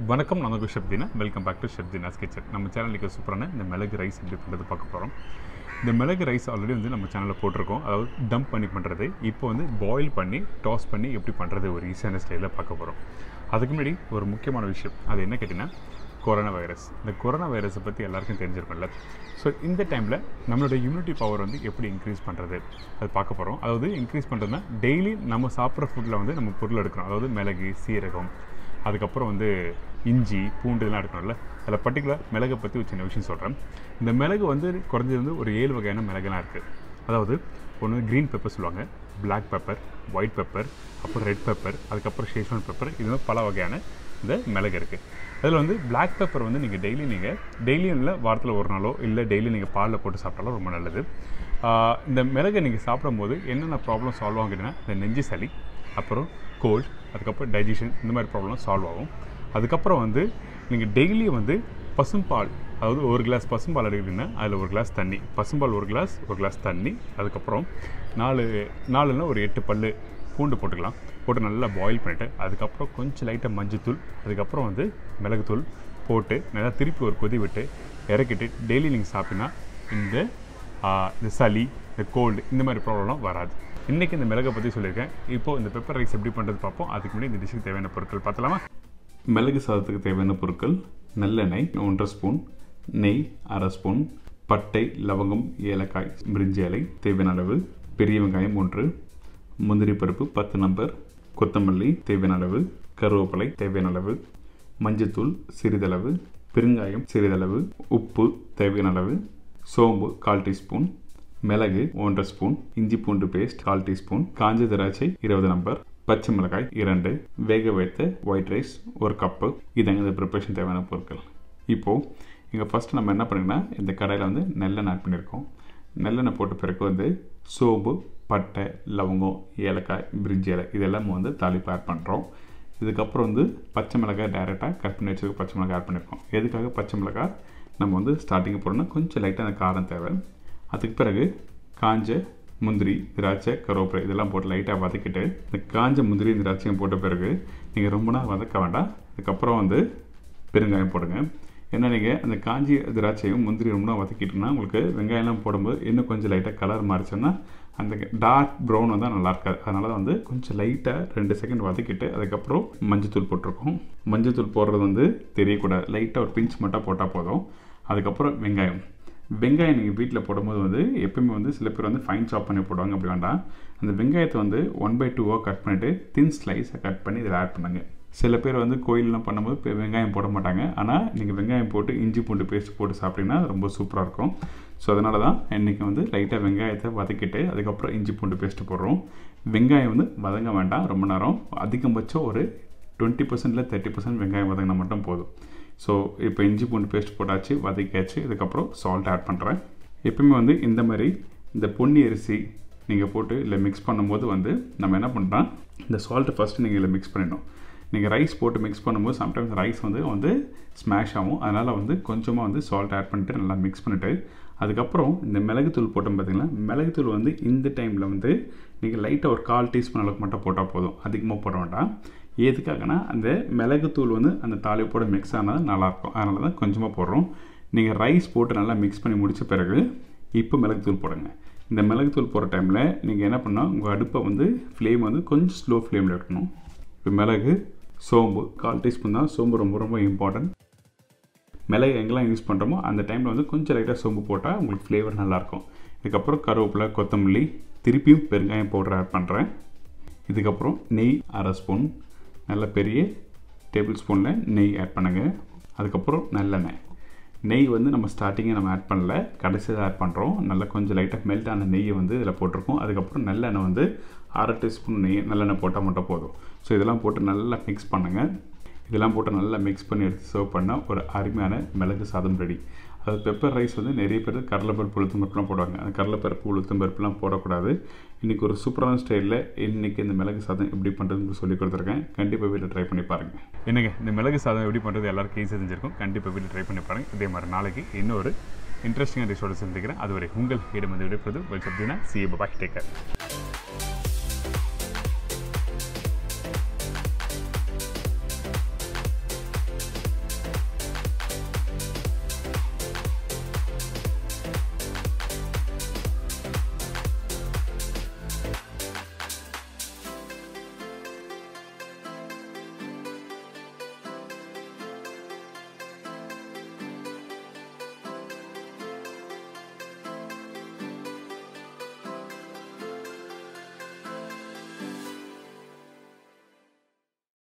வணக்கம் நான் உங்கள் Shebtina welcome back to Shebtina's kitchen நம்ம சேனலுக்கு சூப்பரான இந்த மிளகு ரைஸ் எப்படி பண்ணுறது பார்க்க போகிறோம் இந்த மிளகு ரைஸ் ஆல்ரெடி வந்து நம்ம சேனலில் போட்டிருக்கோம் அதாவது டம்ப் பண்ணி பண்ணுறது இப்போ வந்து பாயில் பண்ணி டாஸ் பண்ணி எப்படி பண்ணுறது ஒரு ஈஸியான ஸ்டைலில் பார்க்க போகிறோம் அதுக்கு முன்னாடி ஒரு முக்கியமான விஷயம் அது என்ன கேட்டிங்கன்னா கொரோனா வைரஸ் இந்த கொரோனா வைரஸை பற்றி எல்லாருக்கும் தெரிஞ்சிருக்கும்ல ஸோ இந்த டைமில் நம்மளோட இம்யூனிட்டி பவர் வந்து எப்படி இன்க்ரீஸ் பண்ணுறது அது பார்க்க போகிறோம் அதாவது இன்க்ரீஸ் பண்ணுறதுனா டெய்லி நம்ம சாப்பிட்ற ஃபுட்டில் வந்து நம்ம பொருள் எடுக்கணும் அதாவது மிளகு சீரகம் அதுக்கப்புறம் வந்து இஞ்சி பூண்டு இதெல்லாம் எடுக்கணும்ல அதில் பர்டிகுலர் மிளகை பற்றி ஒரு சின்ன விஷயம் சொல்கிறேன் இந்த மிளகு வந்து குறைஞ்சது வந்து ஒரு ஏழு வகையான மிளகுலாம் இருக்குது அதாவது ஒன்று க்ரீன் பெப்பர் சொல்லுவாங்க பிளாக் பெப்பர் ஒயிட் பெப்பர் அப்புறம் ரெட் பெப்பர் அதுக்கப்புறம் ஷேஷ்வான் பெப்பர் இது மாதிரி பல வகையான இந்த மிளகு இருக்குது அதில் வந்து பிளாக் பெப்பர் வந்து நீங்கள் டெய்லி நீங்கள் டெய்லியும் இல்லை வாரத்தில் ஒரு நாளோ இல்லை டெய்லி நீங்கள் பாலில் போட்டு சாப்பிட்டாலும் ரொம்ப நல்லது ஆஹ் இந்த மிளகை நீங்கள் சாப்பிடும்போது என்னென்ன ப்ராப்ளம் சால்வ் ஆகும் கேட்டிங்கன்னா இந்த நெஞ்சு சளி அப்புறம் கோல்ட் அதுக்கப்புறம் டைஜஷன் இந்த மாதிரி ப்ராப்ளம் சால்வ் ஆகும் அதுக்கப்புறம் வந்து நீங்கள் டெய்லி வந்து பசும்பால் அதாவது ஒரு கிளாஸ் பசும்பால் எடுக்கிறீங்கன்னா அதில் ஒரு கிளாஸ் தண்ணி பசும்பால் ஒரு கிளாஸ் ஒரு கிளாஸ் தண்ணி அதுக்கப்புறம் நாலு நாலுன்னா ஒரு எட்டு பல் பூண்டு போட்டுக்கலாம் போட்டு நல்லா பாயில் பண்ணிவிட்டு அதுக்கப்புறம் கொஞ்சம் லைட்டாக மஞ்சத்தூள் அதுக்கப்புறம் வந்து மிளகுத்தூள் போட்டு நல்லா திருப்பி ஒரு கொதி விட்டு இறக்கிட்டு டெய்லி நீங்கள் சாப்பிட்டீங்கன்னா இந்த ஆஹ், இந்த சளி இந்த கோல்டு இந்த மாதிரி ப்ராப்ளம்லாம் வராது இன்றைக்கி இந்த மிளகை பற்றி சொல்லியிருக்கேன் இப்போது இந்த பெப்பர் ரைஸ் எப்படி பண்ணுறது பார்ப்போம் அதுக்கு முன்னாடி இந்த டிஷ்ஷுக்கு தேவையான பொருட்கள் பார்த்தலாமா மிளகு சாதத்துக்கு தேவையான பொருட்கள் நல்லெண்ணெய் ஒன்றரை ஸ்பூன் நெய் அரை ஸ்பூன் பட்டை லவங்கம் ஏலக்காய் பிரிஞ்சி இலை தேவையான அளவு பெரிய வெங்காயம் ஒன்று முந்திரி பருப்பு பத்து நம்பர் கொத்தமல்லி தேவையான அளவு கருவேப்பிலை தேவையான அளவு மஞ்சத்தூள் சிறிதளவு பெருங்காயம் சிறிதளவு உப்பு தேவையான அளவு சோம்பு கால் டீஸ்பூன் மிளகு ஒன்றரை ஸ்பூன் இஞ்சி பூண்டு பேஸ்ட் கால் டீஸ்பூன் காஞ்ச திராட்சை இருபது நம்பர் பச்சை மிளகாய் இரண்டு வேக வைத்த ஒயிட் ரைஸ் ஒரு கப்பு இதாங்க இந்த ப்ரிப்பரேஷன் தேவையான பொருட்கள் இப்போது இங்கே ஃபஸ்ட்டு நம்ம என்ன பண்ணிங்கன்னா இந்த கடையில் வந்து நெல்லெண்ணெய் ஆட் பண்ணியிருக்கோம் நெல்லெண்ணெய் போட்ட பிறகு வந்து சோம்பு பட்டை லவங்கம் ஏலக்காய் பிரிஞ்சி இலை இதெல்லாம் வந்து தாளிப்பு ஆட் பண்ணுறோம் இதுக்கப்புறம் வந்து பச்சை மிளகாய் டைரெக்டாக கட் பண்ணி வச்சுருக்க பச்சை மிளகாய் ஆட் பண்ணியிருக்கோம் எதுக்காக பச்சை மிளகாய் நம்ம வந்து ஸ்டார்டிங் போடணும்னா கொஞ்சம் லைட்டாக அந்த காரம் தேவை அதுக்கு பிறகு காஞ்ச முந்திரி திராட்சை கருவேப்பிலை இதெல்லாம் போட்டு லைட்டாக வதக்கிட்டு இந்த காஞ்ச முந்திரி திராட்சையும் போட்ட பிறகு நீங்கள் ரொம்ப நேரம் வதக்க வேண்டாம் அதுக்கப்புறம் வந்து பெருங்காயம் போடுங்க ஏன்னா நீங்கள் அந்த காஞ்சி திராட்சையும் முந்திரி ரொம்ப நேரம் வதக்கிட்டோம்னா உங்களுக்கு வெங்காயம்லாம் போடும்போது இன்னும் கொஞ்சம் லைட்டாக கலர் மாறிச்சோன்னா அந்த டார்க் ப்ரௌன் வந்து நல்லா இருக்காது அதனால வந்து கொஞ்சம் லைட்டாக ரெண்டு செகண்ட் வதக்கிட்டு அதுக்கப்புறம் மஞ்சத்தூள் போட்டிருக்கோம் மஞ்சத்தூள் போடுறது வந்து தெரியக்கூடாது லைட்டாக ஒரு பிஞ்ச் மட்டும் போட்டால் போதும் அதுக்கப்புறம் வெங்காயம் வெங்காயம் நீங்கள் வீட்டில் போடும்போது வந்து எப்பயுமே வந்து சில பேர் வந்து ஃபைன் சாப் பண்ணி போடுவாங்க அப்படி வேண்டாம் அந்த வெங்காயத்தை வந்து ஒன் பை டூவாக கட் பண்ணிவிட்டு தின் ஸ்லைஸை கட் பண்ணி இதில் ஆட் பண்ணுங்க சில பேர் வந்து கோயிலெலாம் பண்ணும்போது இப்போ வெங்காயம் போட மாட்டாங்க ஆனால் நீங்கள் வெங்காயம் போட்டு இஞ்சி பூண்டு பேஸ்ட் போட்டு சாப்பிட்டீங்கன்னா ரொம்ப சூப்பராக இருக்கும் ஸோ அதனால தான் இன்றைக்கி வந்து லைட்டாக வெங்காயத்தை வதக்கிட்டு அதுக்கப்புறம் இஞ்சி பூண்டு பேஸ்ட்டு போடுறோம் வெங்காயம் வந்து வதங்க வேண்டாம் ரொம்ப நேரம் அதிகபட்சம் ஒரு டுவெண்ட்டி பர்சன்டில் தேர்ட்டி பர்சன்ட் வெங்காயம் வதங்கினா மட்டும் போதும் ஸோ இப்போ இஞ்சி பூண்டு பேஸ்ட் போட்டாச்சு வதக்கியாச்சு இதுக்கப்புறம் சால்ட் ஆட் பண்ணுறேன் எப்பயுமே வந்து இந்த மாதிரி இந்த பொன்னி அரிசி நீங்கள் போட்டு இல்லை மிக்ஸ் பண்ணும்போது வந்து நம்ம என்ன பண்ணுறோம் இந்த சால்ட்டை ஃபஸ்ட்டு நீங்கள் இதில் மிக்ஸ் பண்ணிடணும் நீங்கள் ரைஸ் போட்டு மிக்ஸ் பண்ணும்போது சம்டைம்ஸ் ரைஸ் வந்து வந்து ஸ்மாஷ் ஆகும் அதனால் வந்து கொஞ்சமாக வந்து சால்ட் ஆட் பண்ணிட்டு நல்லா மிக்ஸ் பண்ணிவிட்டு அதுக்கப்புறம் இந்த மிளகுத்தூள் போட்டோம் பார்த்தீங்கன்னா மிளகுத்தூள் வந்து இந்த டைமில் வந்து நீங்கள் லைட்டாக ஒரு கால் டீஸ்பூன் அளவுக்கு மட்டும் போட்டால் போதும் அதிகமாக போட வேண்டாம் எதுக்காகனா அந்த மிளகுத்தூள் வந்து அந்த தாளிப்போட மிக்ஸ் ஆனால் நல்லாயிருக்கும் அதனால தான் கொஞ்சமாக போடுறோம் நீங்கள் ரைஸ் போட்டு நல்லா மிக்ஸ் பண்ணி முடித்த பிறகு இப்போ மிளகுத்தூள் போடுங்க இந்த மிளகுத்தூள் போடுற டைமில் நீங்கள் என்ன பண்ணால் உங்கள் அடுப்பை வந்து ஃப்ளேம் வந்து கொஞ்சம் ஸ்லோ ஃப்ளேமில் இருக்கணும் இப்போ மிளகு சோம்பு கால் டீஸ்பூன் தான் சோம்பு ரொம்ப ரொம்ப இம்பார்ட்டன்ட் மிளகு எங்கெல்லாம் யூஸ் பண்ணுறோமோ அந்த டைமில் வந்து கொஞ்சம் லைட்டாக சோம்பு போட்டால் உங்களுக்கு ஃப்ளேவர் நல்லாயிருக்கும் இதுக்கப்புறம் கருவேப்பிலை கொத்தமல்லி திருப்பியும் பெருங்காயம் பவுடர் ஆட் பண்ணுறேன் இதுக்கப்புறம் நெய் அரை ஸ்பூன் நல்ல பெரிய டேபிள் ஸ்பூனில் நெய் ஆட் பண்ணுங்கள் அதுக்கப்புறம் நல்லெண்ணெய் நெய் வந்து நம்ம ஸ்டார்டிங்கே நம்ம ஆட் பண்ணல கடைசியாக ஆட் பண்ணுறோம் நல்லா கொஞ்சம் லைட்டாக மெல்ட் ஆன நெய்யை வந்து இதில் போட்டிருக்கோம் அதுக்கப்புறம் நல்லெண்ணெய் வந்து அரை டீஸ்பூன் நெய் நல்லெண்ணெய் போட்டால் மட்டும் போதும் ஸோ இதெல்லாம் போட்டு நல்லா மிக்ஸ் பண்ணுங்கள் இதெல்லாம் போட்டு நல்லா மிக்ஸ் பண்ணி எடுத்து சர்வ் பண்ணால் ஒரு அருமையான மிளகு சாதம் ரெடி அதாவது பெப்பர் ரைஸ் வந்து நிறைய பேர் கடலைப்பருப்பு உளுத்தம் பருப்புலாம் போடுவாங்க அந்த கடலைப்பருப்பு உளுத்தம் பருப்புலாம் போடக்கூடாது இன்றைக்கி ஒரு சூப்பரான ஸ்டைலில் இன்றைக்கி இந்த மிளகு சாதம் எப்படி பண்ணுறதுன்னு சொல்லி கொடுத்துருக்கேன் கண்டிப்பாக வீட்டில் ட்ரை பண்ணி பாருங்கள் என்னங்க இந்த மிளகு சாதம் எப்படி பண்ணுறது எல்லாருக்கும் ஈஸியாக தெரிஞ்சிருக்கும் கண்டிப்பாக வீட்டில் ட்ரை பண்ணி பாருங்கள் இதே மாதிரி நாளைக்கு இன்னொரு இன்ட்ரெஸ்டிங்காக டிஷோட சந்திக்கிறேன் அதுவரை உங்கள் இடம் வந்து விடைபெறுவது வெல்கம் சி பாய் டேக்கர்